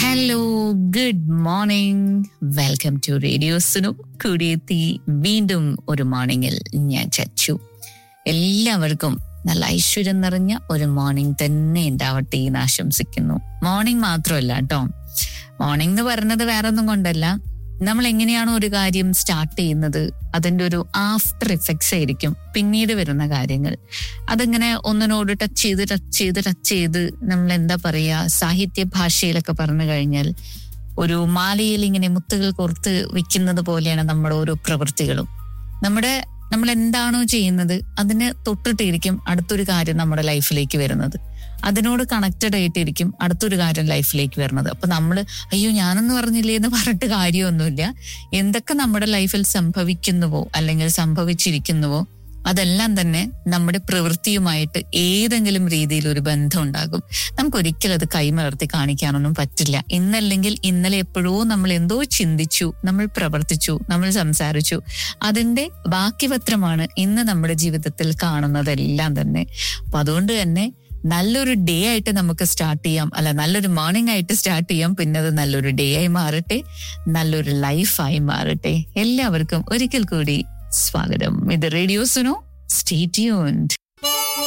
hello good morning welcome to radio സുനു കൂടിയെത്തി വീണ്ടും ഒരു മോർണിംഗിൽ ഞാൻ ചച്ചു എല്ലാവർക്കും നല്ല ഐശ്വര്യം നിറഞ്ഞ ഒരു മോർണിംഗ് തന്നെ ഉണ്ടാവട്ടെ എന്ന് ആശംസിക്കുന്നു മോർണിംഗ് മാത്രമല്ല കേട്ടോ മോർണിംഗ് എന്ന് പറയുന്നത് വേറെ ഒന്നും കൊണ്ടല്ല നമ്മൾ എങ്ങനെയാണോ ഒരു കാര്യം സ്റ്റാർട്ട് ചെയ്യുന്നത് അതിന്റെ ഒരു ആഫ്റ്റർ ഇഫക്ട്സ് ആയിരിക്കും പിന്നീട് വരുന്ന കാര്യങ്ങൾ അതിങ്ങനെ ഒന്നിനോട് ടച്ച് ചെയ്ത് ടച്ച് ചെയ്ത് ടച്ച് ചെയ്ത് നമ്മൾ എന്താ പറയാ സാഹിത്യ ഭാഷയിലൊക്കെ പറഞ്ഞു കഴിഞ്ഞാൽ ഒരു മാലയിൽ ഇങ്ങനെ മുത്തുകൾ കോർത്ത് വെക്കുന്നത് പോലെയാണ് നമ്മുടെ ഓരോ പ്രവൃത്തികളും നമ്മുടെ നമ്മൾ എന്താണോ ചെയ്യുന്നത് അതിന് തൊട്ടിട്ടിരിക്കും അടുത്തൊരു കാര്യം നമ്മുടെ ലൈഫിലേക്ക് വരുന്നത് അതിനോട് കണക്റ്റഡ് ആയിട്ടിരിക്കും അടുത്തൊരു കാര്യം ലൈഫിലേക്ക് വരുന്നത് അപ്പൊ നമ്മൾ അയ്യോ ഞാനൊന്നും പറഞ്ഞില്ലേ എന്ന് പറഞ്ഞിട്ട് കാര്യമൊന്നുമില്ല എന്തൊക്കെ നമ്മുടെ ലൈഫിൽ സംഭവിക്കുന്നുവോ അല്ലെങ്കിൽ സംഭവിച്ചിരിക്കുന്നുവോ അതെല്ലാം തന്നെ നമ്മുടെ പ്രവൃത്തിയുമായിട്ട് ഏതെങ്കിലും രീതിയിൽ ഒരു ബന്ധം ഉണ്ടാകും നമുക്ക് ഒരിക്കലും അത് കൈമലർത്തി കാണിക്കാനൊന്നും പറ്റില്ല ഇന്നല്ലെങ്കിൽ ഇന്നലെ എപ്പോഴോ നമ്മൾ എന്തോ ചിന്തിച്ചു നമ്മൾ പ്രവർത്തിച്ചു നമ്മൾ സംസാരിച്ചു അതിന്റെ ബാക്കി പത്രമാണ് ഇന്ന് നമ്മുടെ ജീവിതത്തിൽ കാണുന്നതെല്ലാം തന്നെ അപ്പൊ അതുകൊണ്ട് തന്നെ നല്ലൊരു ഡേ ആയിട്ട് നമുക്ക് സ്റ്റാർട്ട് ചെയ്യാം അല്ല നല്ലൊരു മോർണിംഗ് ആയിട്ട് സ്റ്റാർട്ട് ചെയ്യാം പിന്നെ അത് നല്ലൊരു ഡേ ആയി മാറട്ടെ നല്ലൊരു ലൈഫായി മാറട്ടെ എല്ലാവർക്കും ഒരിക്കൽ കൂടി സ്വാഗതം ഇത് റേഡിയോ സുനോ സ്റ്റേ ട്യൂൺഡ്